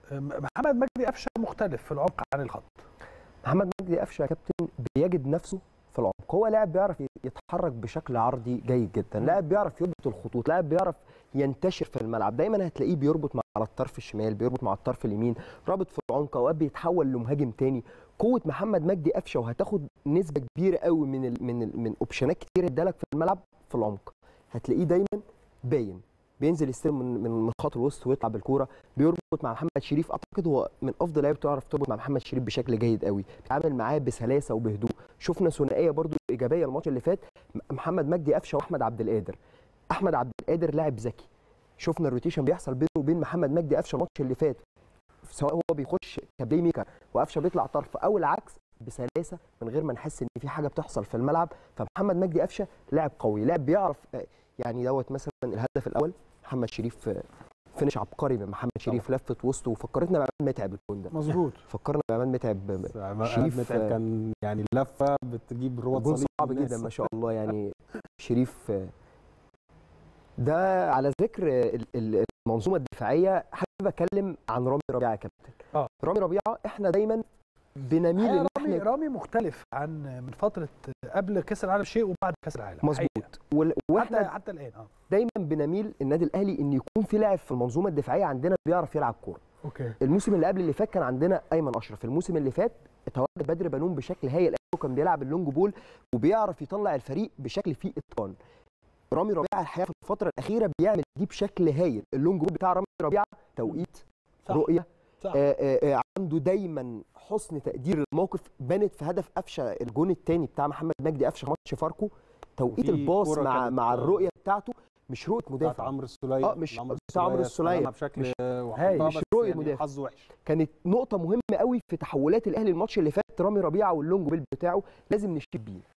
محمد مجدي قفشه مختلف في العمق عن الخط محمد مجدي قفشه يا كابتن بيجد نفسه في العمق هو لاعب بيعرف يتحرك بشكل عرضي جيد جدا لاعب بيعرف يربط الخطوط لاعب بيعرف ينتشر في الملعب دايما هتلاقيه بيربط مع على الطرف الشمال بيربط مع الطرف اليمين رابط في العمق اوقات بيتحول لمهاجم تاني قوه محمد مجدي قفشه وهتاخد نسبه كبيره قوي من ال من ال من اوبشنات كتير ادالك في الملعب في العمق هتلاقيه دايما باين بينزل يستلم من من من خط الوسط ويطلع بالكوره بيربط مع محمد شريف اعتقد هو من افضل لعيبه تعرف تربط مع محمد شريف بشكل جيد قوي بيتعامل معاه بسلاسه وبهدوء شفنا ثنائيه برده ايجابيه الماتش اللي فات محمد مجدي قفشه واحمد عبد القادر احمد عبد القادر لاعب ذكي شفنا الروتيشن بيحصل بينه وبين محمد مجدي قفشه الماتش اللي فات سواء هو بيخش كبلاي ميكر وقفشه بيطلع طرف او العكس بسلاسه من غير ما نحس ان في حاجه بتحصل في الملعب فمحمد مجدي قفشه لاعب قوي لاعب بيعرف يعني دوت مثلا الهدف الاول محمد شريف فينش عبقري من محمد شريف لفه وسطه وفكرتنا بعماد متعب الجون ده مظبوط فكرنا بعماد متعب شريف متعب كان يعني لفه بتجيب رواد جون صعب جدا ما شاء الله يعني شريف ده على ذكر المنظومه الدفاعيه حابب اتكلم عن رامي ربيعه يا كابتن اه رامي ربيعه احنا دايما بنميل ان رامي رامي مختلف عن من فتره قبل كاس العالم شيء وبعد كاس العالم مظبوط واحنا حتى, حتى الان اه دايما بنميل النادي الاهلي ان يكون في لاعب في المنظومه الدفاعيه عندنا بيعرف يلعب كوره اوكي الموسم اللي قبل اللي فات كان عندنا ايمن اشرف الموسم اللي فات تواجد بدر بنون بشكل هايل وكان بيلعب اللونج بول وبيعرف يطلع الفريق بشكل فيه اتقان رامي ربيعه الحقيقه في الفتره الاخيره بيعمل دي بشكل هايل اللونج بول بتاع رامي ربيعه توقيت صح. رؤيه صح. آآ آآ عنده دايما حسن تقدير الموقف بانت في هدف قفشه الجون الثاني بتاع محمد مجدي قفشه ماتش فاركو توقيت الباص مع مع الرؤيه بتاعته مش رؤيه مدافع بتاعت عمرو السوليه اه مش بتاع عمرو السوليه بشكل مش, هاي مش رؤيه يعني مدافع حظ وحش كانت نقطه مهمه قوي في تحولات الاهلي الماتش اللي فات رامي ربيعه واللونج بيل بتاعه لازم نشيد بيه